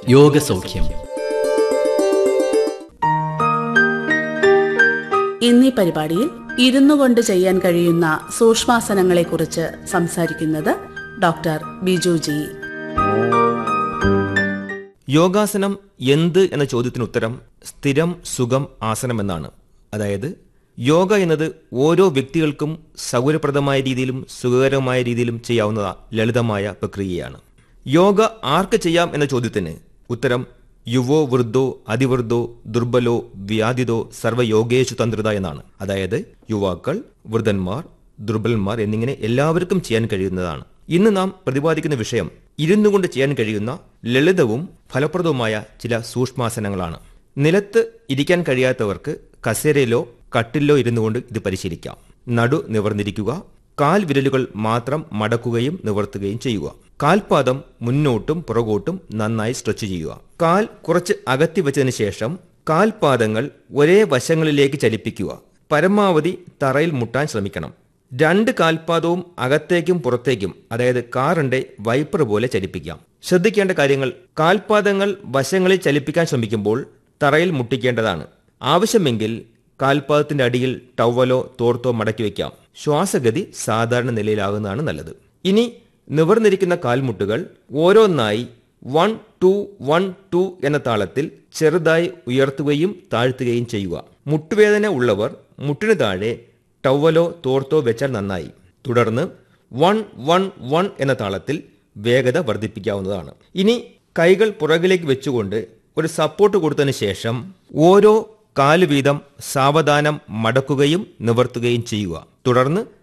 യോഗസൗഖ്യം ഇന്നീ പരിപാടിയിൽ ഇരുന്നു കൊണ്ട് ചെയ്യാൻ കഴിയുന്ന സൂക്ഷ്മാസനങ്ങളെക്കുറിച്ച് സംസാരിക്കുന്നത് ഡോക്ടർ ബിജു ജി യോഗാസനം എന്ത് എന്ന ചോദ്യത്തിന് ഉത്തരം സ്ഥിരം സുഖം ആസനം എന്നാണ് അതായത് യോഗ എന്നത് ഓരോ വ്യക്തികൾക്കും സൗകര്യപ്രദമായ രീതിയിലും സുഖകരമായ രീതിയിലും ചെയ്യാവുന്ന ലളിതമായ പ്രക്രിയയാണ് യോഗ ആർക്ക് ചെയ്യാം എന്ന ചോദ്യത്തിന് ഉത്തരം യുവോ വൃദ്ധോ അതിവൃദ്ധോ ദുർബലോ വ്യാധിതോ സർവയോഗേഷു തന്ത്രത എന്നാണ് അതായത് യുവാക്കൾ വൃദ്ധന്മാർ ദുർബലന്മാർ എന്നിങ്ങനെ എല്ലാവർക്കും ചെയ്യാൻ കഴിയുന്നതാണ് ഇന്ന് നാം പ്രതിപാദിക്കുന്ന വിഷയം ഇരുന്നു കൊണ്ട് ചെയ്യാൻ കഴിയുന്ന ലളിതവും ഫലപ്രദവുമായ ചില സൂക്ഷ്മാസനങ്ങളാണ് നിലത്ത് ഇരിക്കാൻ കഴിയാത്തവർക്ക് കസേരയിലോ കട്ടിലോ ഇരുന്നു കൊണ്ട് ഇത് പരിശീലിക്കാം നടു നിവർന്നിരിക്കുക കാൽ വിരലുകൾ മാത്രം മടക്കുകയും നിവർത്തുകയും ചെയ്യുക കാൽപാദം മുന്നോട്ടും പുറകോട്ടും നന്നായി സ്ട്രെച്ച് ചെയ്യുക കാൽ കുറച്ച് അകത്തി വെച്ചതിന് ശേഷം കാൽപാദങ്ങൾ ഒരേ വശങ്ങളിലേക്ക് ചലിപ്പിക്കുക പരമാവധി തറയിൽ മുട്ടാൻ ശ്രമിക്കണം രണ്ട് കാൽപാദവും അകത്തേക്കും പുറത്തേക്കും അതായത് കാറിന്റെ വൈപ്പർ പോലെ ചലിപ്പിക്കാം ശ്രദ്ധിക്കേണ്ട കാര്യങ്ങൾ കാൽപാദങ്ങൾ വശങ്ങളിൽ ചലിപ്പിക്കാൻ ശ്രമിക്കുമ്പോൾ തറയിൽ മുട്ടിക്കേണ്ടതാണ് ആവശ്യമെങ്കിൽ കാൽപാദത്തിന്റെ അടിയിൽ ടവലോ തോർത്തോ മടക്കി വയ്ക്കാം ശ്വാസഗതി സാധാരണ നിലയിലാകുന്നതാണ് നല്ലത് ഇനി നിവർന്നിരിക്കുന്ന കാൽമുട്ടുകൾ ഓരോന്നായി വൺ ടു വൺ ടു എന്ന താളത്തിൽ ചെറുതായി ഉയർത്തുകയും താഴ്ത്തുകയും ചെയ്യുക മുട്ടുവേദന ഉള്ളവർ മുട്ടിനു താഴെ ടവലോ തോർത്തോ വെച്ചാൽ നന്നായി തുടർന്ന് വൺ വൺ വൺ എന്ന താളത്തിൽ വേഗത വർദ്ധിപ്പിക്കാവുന്നതാണ് ഇനി കൈകൾ പുറകിലേക്ക് വെച്ചുകൊണ്ട് ഒരു സപ്പോർട്ട് കൊടുത്തതിന് ശേഷം ഓരോ കാല് വീതം സാവധാനം മടക്കുകയും നിവർത്തുകയും ചെയ്യുക തുടർന്ന്